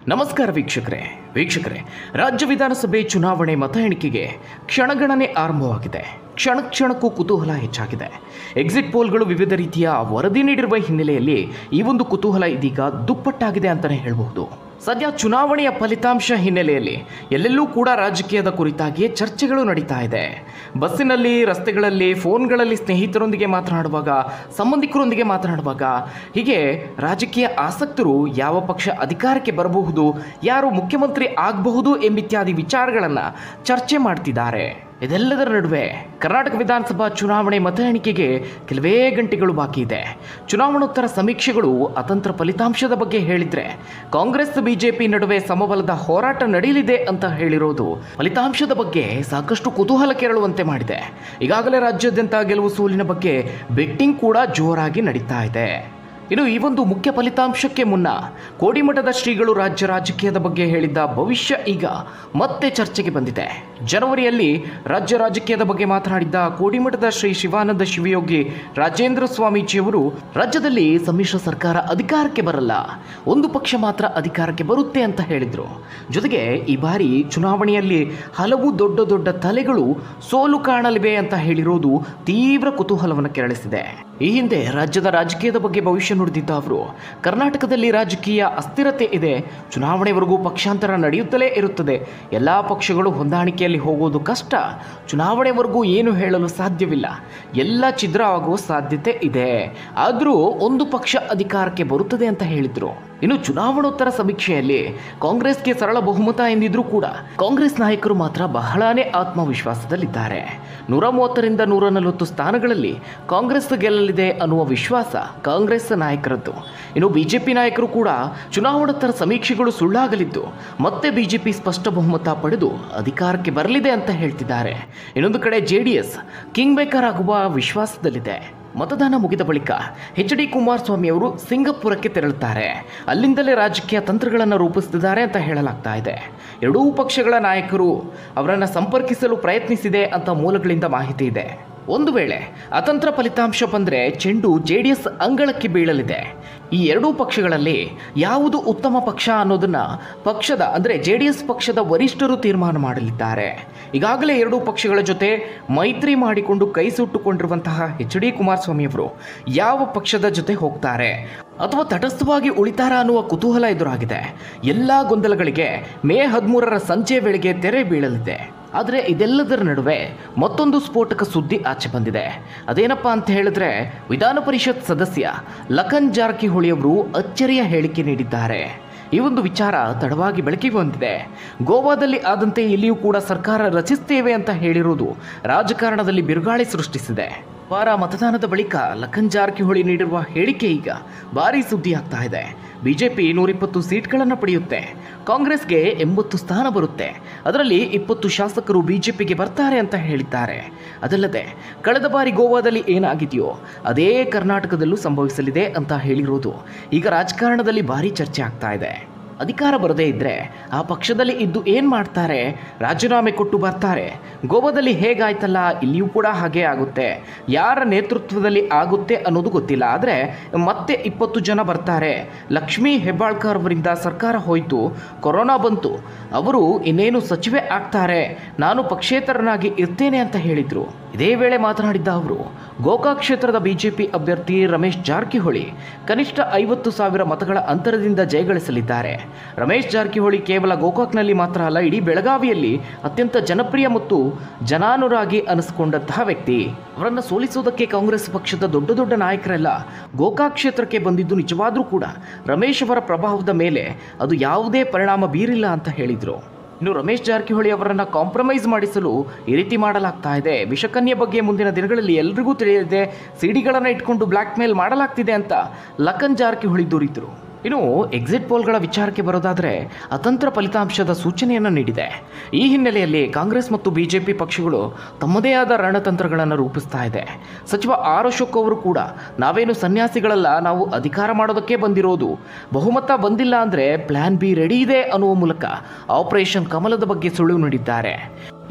ನಮಸ್ಕಾರ ವೀಕ್ಷಕರೇ ವೀಕ್ಷಕರೇ ರಾಜ್ಯ ವಿಧಾನಸಭೆ ಚುನಾವಣೆ ಮತ ಎಣಿಕೆಗೆ ಕ್ಷಣಗಣನೆ ಆರಂಭವಾಗಿದೆ ಕ್ಷಣ ಕ್ಷಣಕ್ಕೂ ಕುತೂಹಲ ಹೆಚ್ಚಾಗಿದೆ ಎಕ್ಸಿಟ್ ಪೋಲ್ಗಳು ವಿವಿಧ ರೀತಿಯ ವರದಿ ನೀಡಿರುವ ಹಿನ್ನೆಲೆಯಲ್ಲಿ ಈ ಒಂದು ಕುತೂಹಲ ಇದೀಗ ದುಪ್ಪಟ್ಟಾಗಿದೆ ಅಂತಲೇ ಹೇಳಬಹುದು ಸದ್ಯ ಚುನಾವಣೆಯ ಫಲಿತಾಂಶ ಹಿನ್ನೆಲೆಯಲ್ಲಿ ಎಲ್ಲೆಲ್ಲೂ ಕೂಡ ರಾಜಕೀಯದ ಕುರಿತಾಗಿಯೇ ಚರ್ಚೆಗಳು ನಡೀತಾ ಇದೆ ಬಸ್ಸಿನಲ್ಲಿ ರಸ್ತೆಗಳಲ್ಲಿ ಫೋನ್ಗಳಲ್ಲಿ ಸ್ನೇಹಿತರೊಂದಿಗೆ ಮಾತನಾಡುವಾಗ ಸಂಬಂಧಿಕರೊಂದಿಗೆ ಮಾತನಾಡುವಾಗ ಹೀಗೆ ರಾಜಕೀಯ ಆಸಕ್ತರು ಯಾವ ಪಕ್ಷ ಅಧಿಕಾರಕ್ಕೆ ಬರಬಹುದು ಯಾರು ಮುಖ್ಯಮಂತ್ರಿ ಆಗಬಹುದು ಎಂಬಿತ್ಯಾದಿ ವಿಚಾರಗಳನ್ನು ಚರ್ಚೆ ಮಾಡ್ತಿದ್ದಾರೆ ಇದೆಲ್ಲದರ ನಡುವೆ ಕರ್ನಾಟಕ ವಿಧಾನಸಭಾ ಚುನಾವಣೆ ಮತ ಎಣಿಕೆಗೆ ಕೆಲವೇ ಗಂಟೆಗಳು ಬಾಕಿ ಇದೆ ಚುನಾವಣೋತ್ತರ ಸಮೀಕ್ಷೆಗಳು ಅತಂತ್ರ ಫಲಿತಾಂಶದ ಬಗ್ಗೆ ಹೇಳಿದ್ರೆ ಕಾಂಗ್ರೆಸ್ ಬಿಜೆಪಿ ನಡುವೆ ಸಮಬಲದ ಹೋರಾಟ ನಡೆಯಲಿದೆ ಅಂತ ಹೇಳಿರೋದು ಫಲಿತಾಂಶದ ಬಗ್ಗೆ ಸಾಕಷ್ಟು ಕುತೂಹಲ ಕೆರಳುವಂತೆ ಮಾಡಿದೆ ಈಗಾಗಲೇ ರಾಜ್ಯಾದ್ಯಂತ ಗೆಲುವು ಸೋಲಿನ ಬಗ್ಗೆ ಬೆಟ್ಟಿಂಗ್ ಕೂಡ ಜೋರಾಗಿ ನಡೀತಾ ಇದೆ ಇನ್ನು ಈ ಒಂದು ಮುಖ್ಯ ಫಲಿತಾಂಶಕ್ಕೆ ಮುನ್ನ ಕೋಡಿಮಠದ ಶ್ರೀಗಳು ರಾಜ್ಯ ರಾಜಕೀಯದ ಬಗ್ಗೆ ಹೇಳಿದ್ದ ಭವಿಷ್ಯ ಈಗ ಮತ್ತೆ ಚರ್ಚೆಗೆ ಬಂದಿದೆ ಜನವರಿಯಲ್ಲಿ ರಾಜ್ಯ ರಾಜಕೀಯದ ಬಗ್ಗೆ ಮಾತನಾಡಿದ್ದ ಕೋಡಿಮಠದ ಶ್ರೀ ಶಿವಾನಂದ ಶಿವಯೋಗಿ ರಾಜೇಂದ್ರ ಸ್ವಾಮೀಜಿಯವರು ರಾಜ್ಯದಲ್ಲಿ ಸಮ್ಮಿಶ್ರ ಸರ್ಕಾರ ಅಧಿಕಾರಕ್ಕೆ ಬರಲ್ಲ ಒಂದು ಪಕ್ಷ ಮಾತ್ರ ಅಧಿಕಾರಕ್ಕೆ ಬರುತ್ತೆ ಅಂತ ಹೇಳಿದ್ರು ಜೊತೆಗೆ ಈ ಬಾರಿ ಚುನಾವಣೆಯಲ್ಲಿ ಹಲವು ದೊಡ್ಡ ದೊಡ್ಡ ತಲೆಗಳು ಸೋಲು ಕಾಣಲಿವೆ ಅಂತ ಹೇಳಿರೋದು ತೀವ್ರ ಕುತೂಹಲವನ್ನು ಕೆರಳಿಸಿದೆ ಈ ಹಿಂದೆ ರಾಜ್ಯದ ರಾಜಕೀಯದ ಬಗ್ಗೆ ಭವಿಷ್ಯ ನುಡಿದಿದ್ದ ಅವರು ಕರ್ನಾಟಕದಲ್ಲಿ ರಾಜಕೀಯ ಅಸ್ಥಿರತೆ ಇದೆ ಚುನಾವಣೆವರೆಗೂ ಪಕ್ಷಾಂತರ ನಡೆಯುತ್ತಲೇ ಇರುತ್ತದೆ ಎಲ್ಲ ಪಕ್ಷಗಳು ಹೊಂದಾಣಿಕೆಯಲ್ಲಿ ಹೋಗೋದು ಕಷ್ಟ ಚುನಾವಣೆವರೆಗೂ ಏನು ಹೇಳಲು ಸಾಧ್ಯವಿಲ್ಲ ಎಲ್ಲ ಛಿದ್ರ ಆಗುವ ಸಾಧ್ಯತೆ ಇದೆ ಆದರೂ ಒಂದು ಪಕ್ಷ ಅಧಿಕಾರಕ್ಕೆ ಬರುತ್ತದೆ ಅಂತ ಹೇಳಿದ್ರು ಇನ್ನು ಚುನಾವಣೋತ್ತರ ಸಮೀಕ್ಷೆಯಲ್ಲಿ ಕಾಂಗ್ರೆಸ್ಗೆ ಸರಳ ಬಹುಮತ ಎಂದಿದ್ರೂ ಕೂಡ ಕಾಂಗ್ರೆಸ್ ನಾಯಕರು ಮಾತ್ರ ಬಹಳಾನೇ ಆತ್ಮವಿಶ್ವಾಸದಲ್ಲಿದ್ದಾರೆ ನೂರ ಮೂವತ್ತರಿಂದ ನೂರ ನಲವತ್ತು ಸ್ಥಾನಗಳಲ್ಲಿ ಕಾಂಗ್ರೆಸ್ ಗೆಲ್ಲಲಿದೆ ಅನ್ನುವ ವಿಶ್ವಾಸ ಕಾಂಗ್ರೆಸ್ ನಾಯಕರದ್ದು ಇನ್ನು ಬಿಜೆಪಿ ನಾಯಕರು ಕೂಡ ಚುನಾವಣೋತ್ತರ ಸಮೀಕ್ಷೆಗಳು ಸುಳ್ಳಾಗಲಿದ್ದು ಮತ್ತೆ ಬಿಜೆಪಿ ಸ್ಪಷ್ಟ ಬಹುಮತ ಪಡೆದು ಅಧಿಕಾರಕ್ಕೆ ಬರಲಿದೆ ಅಂತ ಹೇಳ್ತಿದ್ದಾರೆ ಇನ್ನೊಂದು ಕಡೆ ಜೆಡಿಎಸ್ ಕಿಂಗ್ ಮೇಕರ್ ಆಗುವ ವಿಶ್ವಾಸದಲ್ಲಿದೆ ಮತದಾನ ಮುಗಿದ ಬಳಿಕ ಎಚ್ ಡಿ ಕುಮಾರಸ್ವಾಮಿ ಅವರು ಸಿಂಗಪುರಕ್ಕೆ ತೆರಳುತ್ತಾರೆ ಅಲ್ಲಿಂದಲೇ ರಾಜಕೀಯ ತಂತ್ರಗಳನ್ನು ರೂಪಿಸುತ್ತಿದ್ದಾರೆ ಅಂತ ಹೇಳಲಾಗ್ತಾ ಇದೆ ಎರಡೂ ಪಕ್ಷಗಳ ನಾಯಕರು ಅವರನ್ನು ಸಂಪರ್ಕಿಸಲು ಪ್ರಯತ್ನಿಸಿದೆ ಅಂತ ಮೂಲಗಳಿಂದ ಮಾಹಿತಿ ಇದೆ ಒಂದು ವೇಳೆ ಅತಂತ್ರ ಫಲಿತಾಂಶ ಬಂದರೆ ಚೆಂಡು ಜೆ ಡಿ ಎಸ್ ಅಂಗಳಕ್ಕೆ ಬೀಳಲಿದೆ ಈ ಎರಡೂ ಪಕ್ಷಗಳಲ್ಲಿ ಯಾವುದು ಉತ್ತಮ ಪಕ್ಷ ಅನ್ನೋದನ್ನ ಪಕ್ಷದ ಅಂದರೆ ಜೆ ಡಿ ಎಸ್ ಪಕ್ಷದ ವರಿಷ್ಠರು ತೀರ್ಮಾನ ಮಾಡಲಿದ್ದಾರೆ ಈಗಾಗಲೇ ಎರಡೂ ಪಕ್ಷಗಳ ಜೊತೆ ಮೈತ್ರಿ ಮಾಡಿಕೊಂಡು ಕೈ ಸುಟ್ಟುಕೊಂಡಿರುವಂತಹ ಎಚ್ ಡಿ ಕುಮಾರಸ್ವಾಮಿಯವರು ಯಾವ ಪಕ್ಷದ ಜೊತೆ ಹೋಗ್ತಾರೆ ಅಥವಾ ತಟಸ್ಥವಾಗಿ ಉಳಿತಾರ ಅನ್ನುವ ಕುತೂಹಲ ಎದುರಾಗಿದೆ ಎಲ್ಲ ಗೊಂದಲಗಳಿಗೆ ಮೇ ಹದಿಮೂರರ ಸಂಜೆ ವೇಳೆಗೆ ತೆರೆ ಬೀಳಲಿದೆ ಆದರೆ ಇದೆಲ್ಲದರ ನಡುವೆ ಮತ್ತೊಂದು ಸ್ಫೋಟಕ ಸುದ್ದಿ ಆಚೆ ಬಂದಿದೆ ಅದೇನಪ್ಪ ಅಂತ ಹೇಳಿದ್ರೆ ವಿಧಾನ ಪರಿಷತ್ ಸದಸ್ಯ ಲಖನ್ ಜಾರಕಿಹೊಳಿ ಅವರು ಅಚ್ಚರಿಯ ಹೇಳಿಕೆ ನೀಡಿದ್ದಾರೆ ಈ ಒಂದು ವಿಚಾರ ತಡವಾಗಿ ಬೆಳಕಿಗೆ ಬಂದಿದೆ ಗೋವಾದಲ್ಲಿ ಆದಂತೆ ಇಲ್ಲಿಯೂ ಕೂಡ ಸರ್ಕಾರ ರಚಿಸ್ತೇವೆ ಅಂತ ಹೇಳಿರುವುದು ರಾಜಕಾರಣದಲ್ಲಿ ಬಿರುಗಾಳಿ ಸೃಷ್ಟಿಸಿದೆ ವಾರ ಮತದಾನದ ಬಳಿಕ ಲಖನ್ ಜಾರಕಿಹೊಳಿ ನೀಡಿರುವ ಹೇಳಿಕೆ ಈಗ ಭಾರಿ ಸುದ್ದಿ ಆಗ್ತಾ ಇದೆ ಬಿಜೆಪಿ ನೂರಿಪ್ಪತ್ತು ಸೀಟ್ಗಳನ್ನು ಪಡೆಯುತ್ತೆ ಕಾಂಗ್ರೆಸ್ಗೆ ಎಂಬತ್ತು ಸ್ಥಾನ ಬರುತ್ತೆ ಅದರಲ್ಲಿ ಇಪ್ಪತ್ತು ಶಾಸಕರು ಬಿಜೆಪಿಗೆ ಬರ್ತಾರೆ ಅಂತ ಹೇಳಿದ್ದಾರೆ ಅದಲ್ಲದೆ ಕಳೆದ ಬಾರಿ ಗೋವಾದಲ್ಲಿ ಏನಾಗಿದೆಯೋ ಅದೇ ಕರ್ನಾಟಕದಲ್ಲೂ ಸಂಭವಿಸಲಿದೆ ಅಂತ ಹೇಳಿರೋದು ಈಗ ರಾಜಕಾರಣದಲ್ಲಿ ಭಾರಿ ಚರ್ಚೆ ಆಗ್ತಾ ಇದೆ ಅಧಿಕಾರ ಬರದೇ ಇದ್ದರೆ ಆ ಪಕ್ಷದಲ್ಲಿ ಇದ್ದು ಏನು ಮಾಡ್ತಾರೆ ರಾಜೀನಾಮೆ ಕೊಟ್ಟು ಬರ್ತಾರೆ ಗೋವಾದಲ್ಲಿ ಹೇಗಾಯ್ತಲ್ಲ ಇಲ್ಲಿಯೂ ಕೂಡ ಹಾಗೇ ಆಗುತ್ತೆ ಯಾರ ನೇತೃತ್ವದಲ್ಲಿ ಆಗುತ್ತೆ ಅನ್ನೋದು ಗೊತ್ತಿಲ್ಲ ಆದರೆ ಮತ್ತೆ ಇಪ್ಪತ್ತು ಜನ ಬರ್ತಾರೆ ಲಕ್ಷ್ಮೀ ಹೆಬ್ಬಾಳ್ಕರ್ ಅವರಿಂದ ಸರ್ಕಾರ ಹೋಯಿತು ಕೊರೋನಾ ಬಂತು ಅವರು ಇನ್ನೇನು ಸಚಿವೆ ಆಗ್ತಾರೆ ನಾನು ಪಕ್ಷೇತರನಾಗಿ ಇರ್ತೇನೆ ಅಂತ ಹೇಳಿದರು ಇದೇ ವೇಳೆ ಮಾತನಾಡಿದ್ದ ಅವರು ಗೋಕಾಕ್ ಕ್ಷೇತ್ರದ ಬಿಜೆಪಿ ಅಭ್ಯರ್ಥಿ ರಮೇಶ್ ಜಾರಕಿಹೊಳಿ ಕನಿಷ್ಠ ಐವತ್ತು ಸಾವಿರ ಮತಗಳ ಅಂತರದಿಂದ ಜಯಗಳಿಸಲಿದ್ದಾರೆ ರಮೇಶ್ ಜಾರಕಿಹೊಳಿ ಕೇವಲ ಗೋಕಾಕ್ನಲ್ಲಿ ಮಾತ್ರ ಅಲ್ಲ ಇಡೀ ಬೆಳಗಾವಿಯಲ್ಲಿ ಅತ್ಯಂತ ಜನಪ್ರಿಯ ಮತ್ತು ಜನಾನುರಾಗಿ ಅನಿಸಿಕೊಂಡಂತಹ ವ್ಯಕ್ತಿ ಅವರನ್ನು ಸೋಲಿಸುವುದಕ್ಕೆ ಕಾಂಗ್ರೆಸ್ ಪಕ್ಷದ ದೊಡ್ಡ ದೊಡ್ಡ ನಾಯಕರೆಲ್ಲ ಗೋಕಾಕ್ ಕ್ಷೇತ್ರಕ್ಕೆ ಬಂದಿದ್ದು ನಿಜವಾದರೂ ಕೂಡ ರಮೇಶ್ ಅವರ ಪ್ರಭಾವದ ಮೇಲೆ ಅದು ಯಾವುದೇ ಪರಿಣಾಮ ಬೀರಿಲ್ಲ ಅಂತ ಹೇಳಿದರು ಇನ್ನು ರಮೇಶ್ ಜಾರಕಿಹೊಳಿ ಅವರನ್ನು ಕಾಂಪ್ರಮೈಸ್ ಮಾಡಿಸಲು ಈ ರೀತಿ ಮಾಡಲಾಗ್ತಾ ಇದೆ ವಿಷಕನ್ಯೆ ಬಗ್ಗೆ ಮುಂದಿನ ದಿನಗಳಲ್ಲಿ ಎಲ್ರಿಗೂ ತಿಳಿಯಲಿದೆ ಸಿಡಿಗಳನ್ನು ಇಟ್ಕೊಂಡು ಬ್ಲ್ಯಾಕ್ ಮೇಲ್ ಮಾಡಲಾಗ್ತಿದೆ ಅಂತ ಲಖನ್ ಜಾರಕಿಹೊಳಿ ದೂರಿದ್ರು ಇನ್ನು ಎಕ್ಸಿಟ್ ಪೋಲ್ಗಳ ವಿಚಾರಕ್ಕೆ ಬರೋದಾದರೆ ಅತಂತ್ರ ಫಲಿತಾಂಶದ ಸೂಚನೆಯನ್ನು ನೀಡಿದೆ ಈ ಹಿನ್ನೆಲೆಯಲ್ಲಿ ಕಾಂಗ್ರೆಸ್ ಮತ್ತು ಬಿಜೆಪಿ ಪಕ್ಷಗಳು ತಮ್ಮದೇ ಆದ ರಣತಂತ್ರಗಳನ್ನು ರೂಪಿಸ್ತಾ ಇದೆ ಸಚಿವ ಆರ್ ಅಶೋಕ್ ಅವರು ಕೂಡ ನಾವೇನು ಸನ್ಯಾಸಿಗಳಲ್ಲ ನಾವು ಅಧಿಕಾರ ಮಾಡೋದಕ್ಕೆ ಬಂದಿರೋದು ಬಹುಮತ ಬಂದಿಲ್ಲ ಅಂದರೆ ಪ್ಲಾನ್ ಬಿ ರೆಡಿ ಇದೆ ಅನ್ನುವ ಮೂಲಕ ಆಪರೇಷನ್ ಕಮಲದ ಬಗ್ಗೆ ಸುಳಿವು ನೀಡಿದ್ದಾರೆ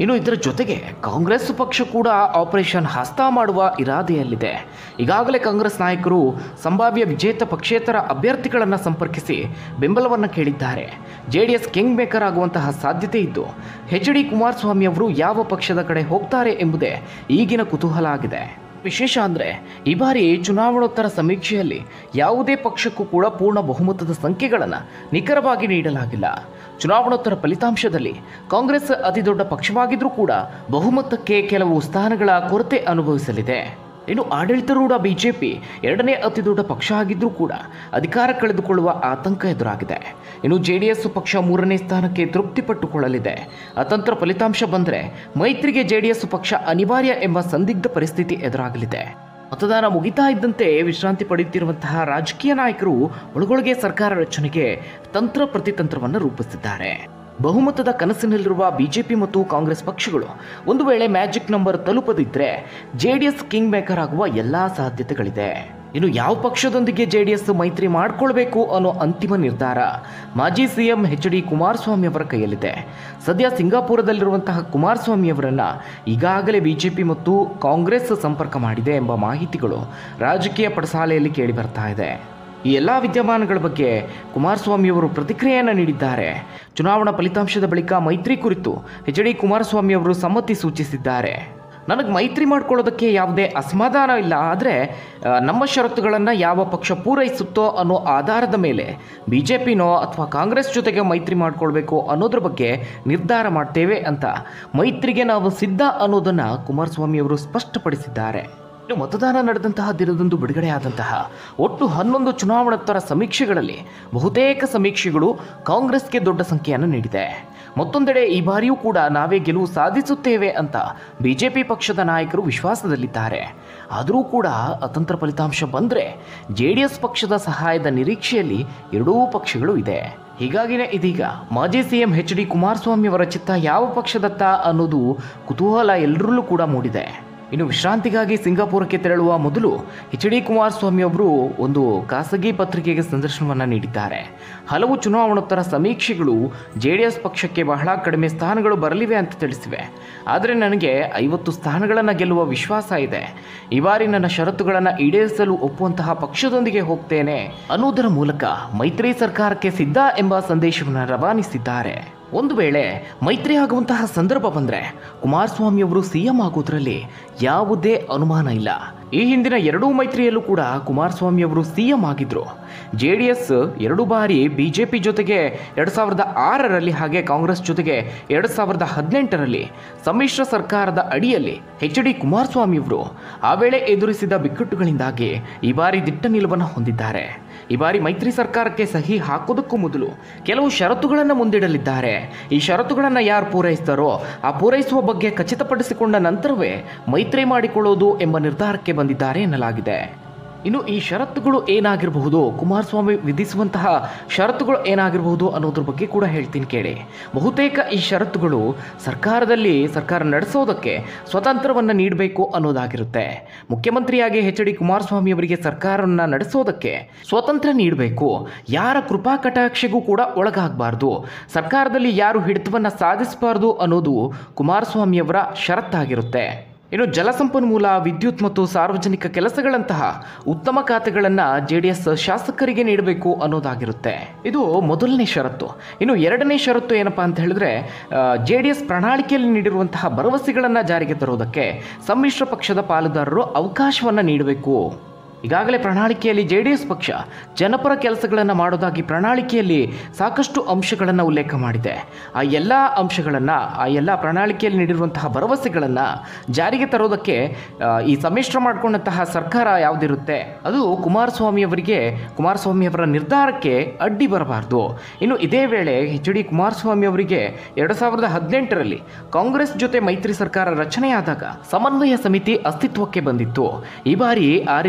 ಇನ್ನು ಇದರ ಜೊತೆಗೆ ಕಾಂಗ್ರೆಸ್ ಪಕ್ಷ ಕೂಡ ಆಪರೇಷನ್ ಹಸ್ತ ಮಾಡುವ ಇರಾದೆಯಲ್ಲಿದೆ ಈಗಾಗಲೇ ಕಾಂಗ್ರೆಸ್ ನಾಯಕರು ಸಂಭಾವ್ಯ ವಿಜೇತ ಪಕ್ಷೇತರ ಅಭ್ಯರ್ಥಿಗಳನ್ನು ಸಂಪರ್ಕಿಸಿ ಬೆಂಬಲವನ್ನು ಕೇಳಿದ್ದಾರೆ J D S king maker ಆಗುವಂತಹ ಸಾಧ್ಯತೆ ಇದ್ದು ಎಚ್ ಡಿ ಕುಮಾರಸ್ವಾಮಿ ಅವರು ಯಾವ ಪಕ್ಷದ ಕಡೆ ಹೋಗ್ತಾರೆ ಎಂಬುದೇ ಈಗಿನ ಕುತೂಹಲ ಆಗಿದೆ ವಿಶೇಷ ಅಂದರೆ ಈ ಬಾರಿ ಚುನಾವಣೋತ್ತರ ಸಮೀಕ್ಷೆಯಲ್ಲಿ ಯಾವುದೇ ಪಕ್ಷಕ್ಕೂ ಕೂಡ ಪೂರ್ಣ ಬಹುಮತದ ಸಂಖ್ಯೆಗಳನ್ನು ನಿಖರವಾಗಿ ನೀಡಲಾಗಿಲ್ಲ ಚುನಾವಣೋತ್ತರ ಫಲಿತಾಂಶದಲ್ಲಿ ಕಾಂಗ್ರೆಸ್ ಅತಿದೊಡ್ಡ ಪಕ್ಷವಾಗಿದ್ರೂ ಕೂಡ ಬಹುಮತಕ್ಕೆ ಕೆಲವು ಸ್ಥಾನಗಳ ಕೊರತೆ ಅನುಭವಿಸಲಿದೆ ಇನ್ನು ಆಡಳಿತಾರೂಢ ಬಿಜೆಪಿ ಎರಡನೇ ಅತಿದೊಡ್ಡ ಪಕ್ಷ ಆಗಿದ್ರೂ ಕೂಡ ಅಧಿಕಾರ ಕಳೆದುಕೊಳ್ಳುವ ಆತಂಕ ಎದುರಾಗಿದೆ ಇನ್ನು ಜೆ ಡಿ ಎಸ್ ಪಕ್ಷ ಮೂರನೇ ಸ್ಥಾನಕ್ಕೆ ತೃಪ್ತಿಪಟ್ಟುಕೊಳ್ಳಲಿದೆ ಅತಂತ್ರ ಫಲಿತಾಂಶ ಬಂದರೆ ಮೈತ್ರಿಗೆ ಜೆ ಡಿ ಎಸ್ ಪಕ್ಷ ಅನಿವಾರ್ಯ ಎಂಬ ಸಂದಿಗ್ಧ ಪರಿಸ್ಥಿತಿ ಎದುರಾಗಲಿದೆ ಮತದಾನ ಮುಗಿತಾ ಇದ್ದಂತೆ ವಿಶ್ರಾಂತಿ ಪಡೆಯುತ್ತಿರುವಂತಹ ರಾಜಕೀಯ ನಾಯಕರು ಒಳಗೊಳಗೆ ಸರ್ಕಾರ ರಚನೆಗೆ ತಂತ್ರ ಪ್ರತಿತಂತ್ರವನ್ನು ರೂಪಿಸಿದ್ದಾರೆ ಬಹುಮತದ ಕನಸಿನಲ್ಲಿರುವ ಬಿಜೆಪಿ ಮತ್ತು ಕಾಂಗ್ರೆಸ್ ಪಕ್ಷಗಳು ಒಂದು ವೇಳೆ ಮ್ಯಾಜಿಕ್ ನಂಬರ್ ತಲುಪದಿದ್ದರೆ ಜೆಡಿಎಸ್ ಕಿಂಗ್ ಮೇಕರ್ ಆಗುವ ಎಲ್ಲಾ ಸಾಧ್ಯತೆಗಳಿದೆ ಇನ್ನು ಯಾವ ಪಕ್ಷದೊಂದಿಗೆ ಜೆಡಿಎಸ್ ಮೈತ್ರಿ ಮಾಡಿಕೊಳ್ಬೇಕು ಅನ್ನೋ ಅಂತಿಮ ನಿರ್ಧಾರ ಮಾಜಿ ಸಿಎಂ ಎಚ್ ಡಿ ಕುಮಾರಸ್ವಾಮಿ ಅವರ ಕೈಯಲ್ಲಿದೆ ಸದ್ಯ ಸಿಂಗಾಪುರದಲ್ಲಿರುವಂತಹ ಕುಮಾರಸ್ವಾಮಿ ಅವರನ್ನ ಈಗಾಗಲೇ ಬಿಜೆಪಿ ಮತ್ತು ಕಾಂಗ್ರೆಸ್ ಸಂಪರ್ಕ ಮಾಡಿದೆ ಎಂಬ ಮಾಹಿತಿಗಳು ರಾಜಕೀಯ ಪಡಸಾಲೆಯಲ್ಲಿ ಕೇಳಿ ಬರ್ತಾ ಇದೆ ಈ ಎಲ್ಲ ವಿದ್ಯಮಾನಗಳ ಬಗ್ಗೆ ಕುಮಾರಸ್ವಾಮಿಯವರು ಪ್ರತಿಕ್ರಿಯೆಯನ್ನು ನೀಡಿದ್ದಾರೆ ಚುನಾವಣಾ ಫಲಿತಾಂಶದ ಬಳಿಕ ಮೈತ್ರಿ ಕುರಿತು ಎಚ್ ಡಿ ಕುಮಾರಸ್ವಾಮಿ ಅವರು ಸಮ್ಮತಿ ಸೂಚಿಸಿದ್ದಾರೆ ನನಗೆ ಮೈತ್ರಿ ಮಾಡ್ಕೊಳ್ಳೋದಕ್ಕೆ ಯಾವುದೇ ಅಸಮಾಧಾನ ಇಲ್ಲ ಆದರೆ ನಮ್ಮ ಷರತ್ತುಗಳನ್ನು ಯಾವ ಪಕ್ಷ ಪೂರೈಸುತ್ತೋ ಅನ್ನೋ ಆಧಾರದ ಮೇಲೆ ಬಿ ಜೆ ಪಿನೋ ಅಥವಾ ಕಾಂಗ್ರೆಸ್ ಜೊತೆಗೆ ಮೈತ್ರಿ ಮಾಡ್ಕೊಳ್ಬೇಕು ಅನ್ನೋದ್ರ ಬಗ್ಗೆ ನಿರ್ಧಾರ ಮಾಡ್ತೇವೆ ಅಂತ ಮೈತ್ರಿಗೆ ನಾವು ಸಿದ್ಧ ಅನ್ನೋದನ್ನು ಕುಮಾರಸ್ವಾಮಿಯವರು ಸ್ಪಷ್ಟಪಡಿಸಿದ್ದಾರೆ ಇನ್ನು ಮತದಾನ ನಡೆದಂತಹ ದಿನದಂದು ಬಿಡುಗಡೆಯಾದಂತಹ ಒಟ್ಟು ಹನ್ನೊಂದು ಚುನಾವಣೋತ್ತರ ಸಮೀಕ್ಷೆಗಳಲ್ಲಿ ಬಹುತೇಕ ಸಮೀಕ್ಷೆಗಳು ಕಾಂಗ್ರೆಸ್ಗೆ ದೊಡ್ಡ ಸಂಖ್ಯೆಯನ್ನು ನೀಡಿದೆ ಮತ್ತೊಂದೆಡೆ ಈ ಬಾರಿಯೂ ಕೂಡ ನಾವೇ ಗೆಲುವು ಸಾಧಿಸುತ್ತೇವೆ ಅಂತ ಬಿಜೆಪಿ ಪಕ್ಷದ ನಾಯಕರು ವಿಶ್ವಾಸದಲ್ಲಿದ್ದಾರೆ ಆದರೂ ಕೂಡ ಅತಂತ್ರ ಫಲಿತಾಂಶ ಬಂದರೆ ಜೆ ಡಿ ಎಸ್ ಪಕ್ಷದ ಸಹಾಯದ ನಿರೀಕ್ಷೆಯಲ್ಲಿ ಎರಡೂ ಪಕ್ಷಗಳು ಇದೆ ಹೀಗಾಗಿನೇ ಇದೀಗ ಮಾಜಿ ಸಿಎಂ ಎಚ್ ಡಿ ಕುಮಾರಸ್ವಾಮಿ ಅವರ ಚಿತ್ತ ಯಾವ ಪಕ್ಷದತ್ತ ಅನ್ನೋದು ಕುತೂಹಲ ಎಲ್ಲರಲ್ಲೂ ಕೂಡ ಮೂಡಿದೆ ಇನ್ನು ವಿಶ್ರಾಂತಿಗಾಗಿ ಸಿಂಗಾಪುರಕ್ಕೆ ತೆರಳುವ ಮೊದಲು ಎಚ್ ಡಿ ಕುಮಾರಸ್ವಾಮಿ ಅವರು ಒಂದು ಖಾಸಗಿ ಪತ್ರಿಕೆಗೆ ಸಂದರ್ಶನವನ್ನು ನೀಡಿದ್ದಾರೆ ಹಲವು ಚುನಾವಣೋತ್ತರ ಸಮೀಕ್ಷೆಗಳು ಜೆ ಡಿ ಎಸ್ ಪಕ್ಷಕ್ಕೆ ಬಹಳ ಕಡಿಮೆ ಸ್ಥಾನಗಳು ಬರಲಿವೆ ಅಂತ ತಿಳಿಸಿವೆ ಆದರೆ ನನಗೆ ಐವತ್ತು ಸ್ಥಾನಗಳನ್ನು ಗೆಲ್ಲುವ ವಿಶ್ವಾಸ ಇದೆ ಈ ಬಾರಿ ನನ್ನ ಷರತ್ತುಗಳನ್ನು ಈಡೇರಿಸಲು ಒಪ್ಪುವಂತಹ ಪಕ್ಷದೊಂದಿಗೆ ಹೋಗ್ತೇನೆ ಅನ್ನುವುದರ ಮೂಲಕ ಮೈತ್ರಿ ಸರ್ಕಾರಕ್ಕೆ ಸಿದ್ಧ ಎಂಬ ಸಂದೇಶವನ್ನು ರವಾನಿಸಿದ್ದಾರೆ ಒಂದು ವೇಳೆ ಮೈತ್ರಿ ಆಗುವಂತಹ ಸಂದರ್ಭ ಬಂದರೆ ಕುಮಾರಸ್ವಾಮಿ ಅವರು ಸಿಎಂ ಆಗೋದ್ರಲ್ಲಿ ಯಾವುದೇ ಅನುಮಾನ ಇಲ್ಲ ಈ ಹಿಂದಿನ ಎರಡೂ ಮೈತ್ರಿಯಲ್ಲೂ ಕೂಡ ಕುಮಾರಸ್ವಾಮಿ ಅವರು ಸಿಎಂ ಆಗಿದ್ರು ಜೆ ಡಿ ಎಸ್ ಎರಡು ಬಾರಿ ಬಿ ಜೆ ಪಿ ಜೊತೆಗೆ ಎರಡು ಸಾವಿರದ ಆರರಲ್ಲಿ ಹಾಗೆ ಕಾಂಗ್ರೆಸ್ ಜೊತೆಗೆ ಎರಡು ಸಾವಿರದ ಹದಿನೆಂಟರಲ್ಲಿ ಸಮ್ಮಿಶ್ರ ಸರ್ಕಾರದ ಅಡಿಯಲ್ಲಿ ಎಚ್ ಡಿ ಕುಮಾರಸ್ವಾಮಿ ಅವರು ಆ ವೇಳೆ ಎದುರಿಸಿದ ಬಿಕ್ಕಟ್ಟುಗಳಿಂದಾಗಿ ಈ ಬಾರಿ ದಿಟ್ಟ ನಿಲುವನ್ನು ಹೊಂದಿದ್ದಾರೆ ಈ ಬಾರಿ ಮೈತ್ರಿ ಸರ್ಕಾರಕ್ಕೆ ಸಹಿ ಹಾಕೋದಕ್ಕೂ ಮೊದಲು ಕೆಲವು ಷರತ್ತುಗಳನ್ನು ಮುಂದಿಡಲಿದ್ದಾರೆ ಈ ಷರತ್ತುಗಳನ್ನು ಯಾರು ಪೂರೈಸ್ತಾರೋ ಆ ಪೂರೈಸುವ ಬಗ್ಗೆ ಖಚಿತಪಡಿಸಿಕೊಂಡ ನಂತರವೇ ಮೈತ್ರಿ ಮಾಡಿಕೊಳ್ಳೋದು ಎಂಬ ನಿರ್ಧಾರಕ್ಕೆ ಬಂದಿದ್ದಾರೆ ಎನ್ನಲಾಗಿದೆ ಇನ್ನು ಈ ಷರತ್ತುಗಳು ಏನಾಗಿರಬಹುದು ಕುಮಾರಸ್ವಾಮಿ ವಿಧಿಸುವಂತಹ ಷರತ್ತುಗಳು ಏನಾಗಿರಬಹುದು ಅನ್ನೋದ್ರ ಬಗ್ಗೆ ಕೂಡ ಹೇಳ್ತೀನಿ ಕೇಳಿ ಬಹುತೇಕ ಈ ಷರತ್ತುಗಳು ಸರ್ಕಾರದಲ್ಲಿ ಸರ್ಕಾರ ನಡೆಸೋದಕ್ಕೆ ಸ್ವತಂತ್ರವನ್ನು ನೀಡಬೇಕು ಅನ್ನೋದಾಗಿರುತ್ತೆ ಮುಖ್ಯಮಂತ್ರಿಯಾಗಿ ಎಚ್ ಡಿ ಕುಮಾರಸ್ವಾಮಿ ಅವರಿಗೆ ಸರ್ಕಾರವನ್ನು ನಡೆಸೋದಕ್ಕೆ ಸ್ವತಂತ್ರ ನೀಡಬೇಕು ಯಾರ ಕೃಪಾ ಕಟಾಕ್ಷೆಗೂ ಕೂಡ ಒಳಗಾಗಬಾರ್ದು ಸರ್ಕಾರದಲ್ಲಿ ಯಾರು ಹಿಡಿತವನ್ನು ಸಾಧಿಸಬಾರ್ದು ಅನ್ನೋದು ಕುಮಾರಸ್ವಾಮಿಯವರ ಷರತ್ತಾಗಿರುತ್ತೆ ಇನ್ನು ಜಲಸಂಪನ್ಮೂಲ ವಿದ್ಯುತ್ ಮತ್ತು ಸಾರ್ವಜನಿಕ ಕೆಲಸಗಳಂತಹ ಉತ್ತಮ ಖಾತೆಗಳನ್ನು ಜೆ ಡಿ ಎಸ್ ಶಾಸಕರಿಗೆ ನೀಡಬೇಕು ಅನ್ನೋದಾಗಿರುತ್ತೆ ಇದು ಮೊದಲನೇ ಷರತ್ತು ಇನ್ನು ಎರಡನೇ ಷರತ್ತು ಏನಪ್ಪಾ ಅಂತ ಹೇಳಿದ್ರೆ ಜೆ ಡಿ ಎಸ್ ಪ್ರಣಾಳಿಕೆಯಲ್ಲಿ ನೀಡಿರುವಂತಹ ಭರವಸೆಗಳನ್ನು ಜಾರಿಗೆ ತರೋದಕ್ಕೆ ಸಮ್ಮಿಶ್ರ ಪಕ್ಷದ ಪಾಲುದಾರರು ಅವಕಾಶವನ್ನು ನೀಡಬೇಕು ಈಗಾಗಲೇ ಪ್ರಣಾಳಿಕೆಯಲ್ಲಿ ಜೆ ಡಿ ಎಸ್ ಪಕ್ಷ ಜನಪರ ಕೆಲಸಗಳನ್ನು ಮಾಡೋದಾಗಿ ಪ್ರಣಾಳಿಕೆಯಲ್ಲಿ ಸಾಕಷ್ಟು ಅಂಶಗಳನ್ನು ಉಲ್ಲೇಖ ಮಾಡಿದೆ ಆ ಎಲ್ಲ ಅಂಶಗಳನ್ನು ಆ ಎಲ್ಲ ಪ್ರಣಾಳಿಕೆಯಲ್ಲಿ ನೀಡಿರುವಂತಹ ಭರವಸೆಗಳನ್ನು ಜಾರಿಗೆ ತರೋದಕ್ಕೆ ಆ, ಈ ಸಮ್ಮಿಶ್ರ ಮಾಡಿಕೊಂಡಂತಹ ಸರ್ಕಾರ ಯಾವುದಿರುತ್ತೆ ಅದು ಕುಮಾರಸ್ವಾಮಿ ಅವರಿಗೆ ಕುಮಾರಸ್ವಾಮಿ ಅವರ ನಿರ್ಧಾರಕ್ಕೆ ಅಡ್ಡಿ ಬರಬಾರ್ದು ಇನ್ನು ಇದೇ ವೇಳೆ ಎಚ್ ಡಿ ಕುಮಾರಸ್ವಾಮಿ ಅವರಿಗೆ ಎರಡು ಸಾವಿರದ ಹದಿನೆಂಟರಲ್ಲಿ ಕಾಂಗ್ರೆಸ್ ಜೊತೆ ಮೈತ್ರಿ ಸರ್ಕಾರ ರಚನೆಯಾದಾಗ ಸಮನ್ವಯ ಸಮಿತಿ ಅಸ್ತಿತ್ವಕ್ಕೆ ಬಂದಿತ್ತು ಈ ಬಾರಿ ಆ ರೀತಿ ಬೇಡ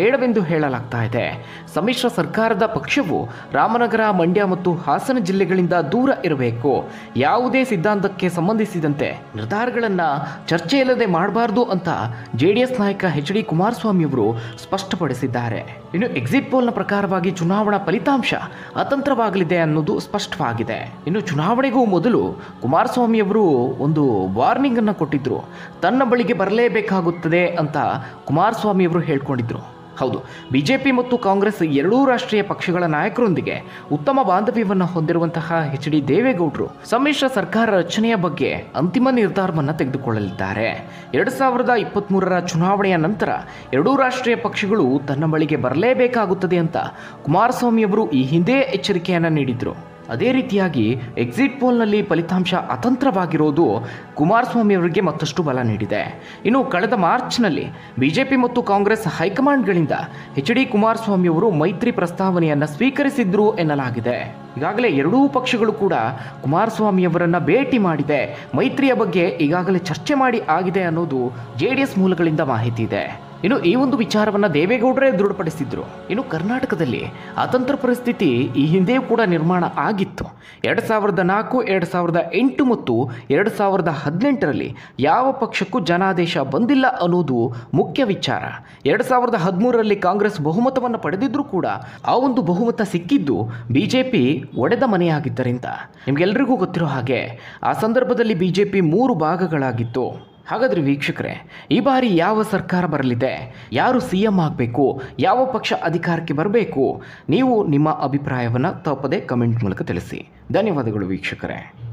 ಬೇಡವೆಂದು ಹೇಳಲಾಗ್ತಾ ಇದೆ ಸಮ್ಮಿಶ್ರ ಸರ್ಕಾರದ ಪಕ್ಷವು ರಾಮನಗರ ಮಂಡ್ಯ ಮತ್ತು ಹಾಸನ ಜಿಲ್ಲೆಗಳಿಂದ ದೂರ ಇರಬೇಕು ಯಾವುದೇ ಸಿದ್ಧಾಂತಕ್ಕೆ ಸಂಬಂಧಿಸಿದಂತೆ ನಿರ್ಧಾರಗಳನ್ನು ಚರ್ಚೆ ಇಲ್ಲದೆ ಮಾಡಬಾರ್ದು ಅಂತ ಜೆಡಿಎಸ್ ನಾಯಕ ಎಚ್ ಡಿ ಕುಮಾರಸ್ವಾಮಿಯವರು ಸ್ಪಷ್ಟಪಡಿಸಿದ್ದಾರೆ ಇನ್ನು ಎಕ್ಸಿಟ್ ಪೋಲ್ನ ಪ್ರಕಾರವಾಗಿ ಚುನಾವಣಾ ಫಲಿತಾಂಶ ಅತಂತ್ರವಾಗಲಿದೆ ಅನ್ನೋದು ಸ್ಪಷ್ಟವಾಗಿದೆ ಇನ್ನು ಚುನಾವಣೆಗೂ ಮೊದಲು ಕುಮಾರಸ್ವಾಮಿಯವರು ಒಂದು ವಾರ್ನಿಂಗ್ ಅನ್ನು ಕೊಟ್ಟಿದ್ರು ತನ್ನ ಬಳಿಗೆ ಬರಲೇಬೇಕಾಗುತ್ತದೆ ಅಂತ ಕುಮಾರಸ್ವಾಮಿಯವರು ಹೇಳ್ಕೊಂಡಿದ್ರು ಹೌದು ಬಿಜೆಪಿ ಮತ್ತು ಕಾಂಗ್ರೆಸ್ ಎರಡೂ ರಾಷ್ಟ್ರೀಯ ಪಕ್ಷಗಳ ನಾಯಕರೊಂದಿಗೆ ಉತ್ತಮ ಬಾಂಧವ್ಯವನ್ನು ಹೊಂದಿರುವಂತಹ ಎಚ್ ಡಿ ದೇವೇಗೌಡರು ಸಮ್ಮಿಶ್ರ ಸರ್ಕಾರ ರಚನೆಯ ಬಗ್ಗೆ ಅಂತಿಮ ನಿರ್ಧಾರವನ್ನು ತೆಗೆದುಕೊಳ್ಳಲಿದ್ದಾರೆ ಎರಡು ಸಾವಿರದ ಇಪ್ಪತ್ತ್ಮೂರರ ಚುನಾವಣೆಯ ನಂತರ ಎರಡೂ ರಾಷ್ಟ್ರೀಯ ಪಕ್ಷಗಳು ತನ್ನ ಬಳಿಗೆ ಬರಲೇಬೇಕಾಗುತ್ತದೆ ಅಂತ ಕುಮಾರಸ್ವಾಮಿಯವರು ಈ ಹಿಂದೆ ಎಚ್ಚರಿಕೆಯನ್ನು ನೀಡಿದರು ಅದೇ ರೀತಿಯಾಗಿ ಎಕ್ಸಿಟ್ ಪೋಲ್ನಲ್ಲಿ ಫಲಿತಾಂಶ ಅತಂತ್ರವಾಗಿರೋದು ಕುಮಾರಸ್ವಾಮಿ ಅವರಿಗೆ ಮತ್ತಷ್ಟು ಬಲ ನೀಡಿದೆ ಇನ್ನು ಕಳೆದ ಮಾರ್ಚ್ನಲ್ಲಿ ಬಿಜೆಪಿ ಮತ್ತು ಕಾಂಗ್ರೆಸ್ ಹೈಕಮಾಂಡ್ಗಳಿಂದ ಎಚ್ ಡಿ ಕುಮಾರಸ್ವಾಮಿ ಅವರು ಮೈತ್ರಿ ಪ್ರಸ್ತಾವನೆಯನ್ನು ಸ್ವೀಕರಿಸಿದ್ರು ಎನ್ನಲಾಗಿದೆ ಈಗಾಗಲೇ ಎರಡೂ ಪಕ್ಷಗಳು ಕೂಡ ಕುಮಾರಸ್ವಾಮಿ ಅವರನ್ನ ಭೇಟಿ ಮಾಡಿದೆ ಮೈತ್ರಿಯ ಬಗ್ಗೆ ಈಗಾಗಲೇ ಚರ್ಚೆ ಮಾಡಿ ಆಗಿದೆ ಅನ್ನೋದು ಜೆ ಡಿ ಎಸ್ ಮೂಲಗಳಿಂದ ಮಾಹಿತಿ ಇದೆ ಇನ್ನು ಈ ಒಂದು ವಿಚಾರವನ್ನು ದೇವೇಗೌಡರೇ ದೃಢಪಡಿಸಿದ್ರು ಇನ್ನು ಕರ್ನಾಟಕದಲ್ಲಿ ಅತಂತ್ರ ಪರಿಸ್ಥಿತಿ ಈ ಹಿಂದೆಯೂ ಕೂಡ ನಿರ್ಮಾಣ ಆಗಿತ್ತು ಎರಡು ಸಾವಿರದ ನಾಲ್ಕು ಎರಡು ಸಾವಿರದ ಎಂಟು ಮತ್ತು ಎರಡು ಸಾವಿರದ ಹದಿನೆಂಟರಲ್ಲಿ ಯಾವ ಪಕ್ಷಕ್ಕೂ ಜನಾದೇಶ ಬಂದಿಲ್ಲ ಅನ್ನೋದು ಮುಖ್ಯ ವಿಚಾರ ಎರಡು ಸಾವಿರದ ಹದಿಮೂರರಲ್ಲಿ ಕಾಂಗ್ರೆಸ್ ಬಹುಮತವನ್ನು ಪಡೆದಿದ್ರೂ ಕೂಡ ಆ ಒಂದು ಬಹುಮತ ಸಿಕ್ಕಿದ್ದು ಬಿಜೆಪಿ ಒಡೆದ ಮನೆಯಾಗಿದ್ದರಿಂದ ನಿಮಗೆಲ್ಲರಿಗೂ ಗೊತ್ತಿರೋ ಹಾಗೆ ಆ ಸಂದರ್ಭದಲ್ಲಿ ಬಿಜೆಪಿ ಮೂರು ಭಾಗಗಳಾಗಿತ್ತು ಹಾಗಾದ್ರೆ ವೀಕ್ಷಕರೇ ಈ ಬಾರಿ ಯಾವ ಸರ್ಕಾರ ಬರಲಿದೆ ಯಾರು ಸಿ ಎಂ ಆಗಬೇಕು ಯಾವ ಪಕ್ಷ ಅಧಿಕಾರಕ್ಕೆ ಬರಬೇಕು ನೀವು ನಿಮ್ಮ ಅಭಿಪ್ರಾಯವನ್ನು ತಪ್ಪದೆ ಕಮೆಂಟ್ ಮೂಲಕ ತಿಳಿಸಿ ಧನ್ಯವಾದಗಳು ವೀಕ್ಷಕರೇ